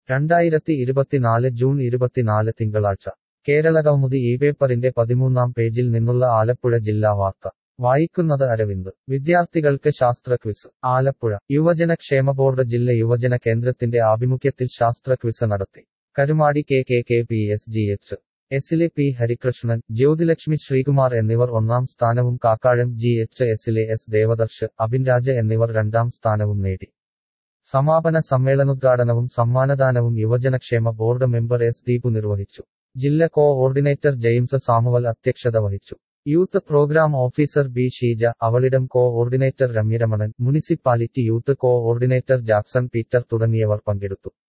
രണ്ടായിരത്തി ഇരുപത്തിനാല് ജൂൺ ഇരുപത്തിനാല് തിങ്കളാഴ്ച കേരളകൗമുദി ഈ പേപ്പറിന്റെ പതിമൂന്നാം പേജിൽ നിന്നുള്ള ആലപ്പുഴ ജില്ലാ വാർത്ത വായിക്കുന്നത് അരവിന്ദ് വിദ്യാർത്ഥികൾക്ക് ശാസ്ത്ര ക്വിസ് ആലപ്പുഴ യുവജന ക്ഷേമ ബോർഡ് ജില്ല യുവജന കേന്ദ്രത്തിന്റെ ആഭിമുഖ്യത്തിൽ ശാസ്ത്ര ക്വിസ് നടത്തി Karumadi K K K P S G H എസിലെ പി ഹരികൃഷ്ണൻ ജ്യോതിലക്ഷ്മി ശ്രീകുമാർ എന്നിവർ ഒന്നാം സ്ഥാനവും കാക്കാഴം ജി എച്ച് എസിലെ എസ് ദേവദർശ് അഭിൻരാജ് എന്നിവർ രണ്ടാം സ്ഥാനവും നേടി സമാപന സമ്മേളനോദ്ഘാടനവും സമ്മാനദാനവും യുവജനക്ഷേമ ബോർഡ് മെമ്പർ എസ് ദീപു നിർവഹിച്ചു ജില്ല കോ ഓർഡിനേറ്റർ ജെയിംസ് സാമുവൽ അധ്യക്ഷത വഹിച്ചു youth programme officer B Sheeja അവളിടം coordinator Ramya Ramanan municipality youth coordinator Jackson Peter തുടങ്ങിയവർ പങ്കെടുത്തു